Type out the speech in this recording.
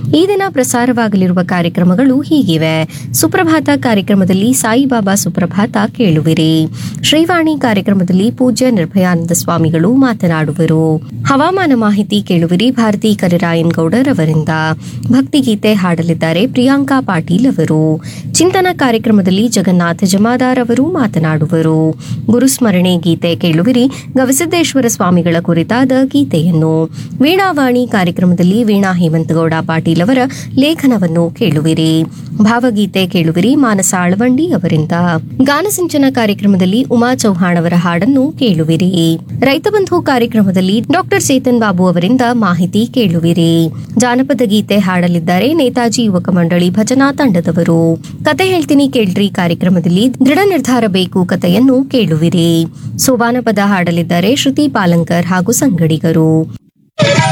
ಈ ದಿನ ಪ್ರಸಾರವಾಗಲಿರುವ ಕಾರ್ಯಕ್ರಮಗಳು ಹೀಗಿವೆ ಸುಪ್ರಭಾತ ಕಾರ್ಯಕ್ರಮದಲ್ಲಿ ಸಾಯಿಬಾಬಾ ಸುಪ್ರಭಾತ ಕೇಳುವಿರಿ ಶ್ರೀವಾಣಿ ಕಾರ್ಯಕ್ರಮದಲ್ಲಿ ಪೂಜ್ಯ ನಿರ್ಭಯಾನಂದ ಸ್ವಾಮಿಗಳು ಮಾತನಾಡುವರು ಹವಾಮಾನ ಮಾಹಿತಿ ಕೇಳುವಿರಿ ಭಾರತಿ ಕರಿರಾಯನ್ ಗೌಡರ್ ಅವರಿಂದ ಭಕ್ತಿಗೀತೆ ಹಾಡಲಿದ್ದಾರೆ ಪ್ರಿಯಾಂಕಾ ಪಾಟೀಲ್ ಅವರು ಚಿಂತನ ಕಾರ್ಯಕ್ರಮದಲ್ಲಿ ಜಗನ್ನಾಥ ಜಮಾದಾರ್ ಅವರು ಮಾತನಾಡುವರು ಗುರುಸ್ಮರಣೆ ಗೀತೆ ಕೇಳುವಿರಿ ಗವಿಸಿದ್ದೇಶ್ವರ ಸ್ವಾಮಿಗಳ ಕುರಿತಾದ ಗೀತೆಯನ್ನು ವೀಣಾವಾಣಿ ಕಾರ್ಯಕ್ರಮದಲ್ಲಿ ವೀಣಾ ಹೇಮಂತಗೌಡ ಪಾಟೀಲ್ ಅವರ ಲೇಖನವನ್ನು ಕೇಳುವಿರಿ ಭಾವಗೀತೆ ಕೇಳುವಿರಿ ಮಾನಸ ಆಳವಂಡಿ ಅವರಿಂದ ಗಾನಸಿಂಚನ ಕಾರ್ಯಕ್ರಮದಲ್ಲಿ ಉಮಾ ಚೌಹಾಣ್ ಅವರ ಹಾಡನ್ನು ಕೇಳುವಿರಿ ರೈತ ಬಂಧು ಕಾರ್ಯಕ್ರಮದಲ್ಲಿ ಡಾಕ್ಟರ್ ಚೇತನ್ ಬಾಬು ಅವರಿಂದ ಮಾಹಿತಿ ಕೇಳುವಿರಿ ಜಾನಪದ ಗೀತೆ ಹಾಡಲಿದ್ದಾರೆ ನೇತಾಜಿ ಯುವಕ ಮಂಡಳಿ ಭಜನಾ ತಂಡದವರು ಕತೆ ಹೇಳ್ತೀನಿ ಕೇಳ್ರಿ ಕಾರ್ಯಕ್ರಮದಲ್ಲಿ ದೃಢ ನಿರ್ಧಾರ ಬೇಕು ಕಥೆಯನ್ನು ಕೇಳುವಿರಿ ಸೋಬಾನ ಪದ ಹಾಡಲಿದ್ದಾರೆ ಶ್ರುತಿ ಪಾಲಂಕರ್ ಹಾಗೂ ಸಂಗಡಿಗರು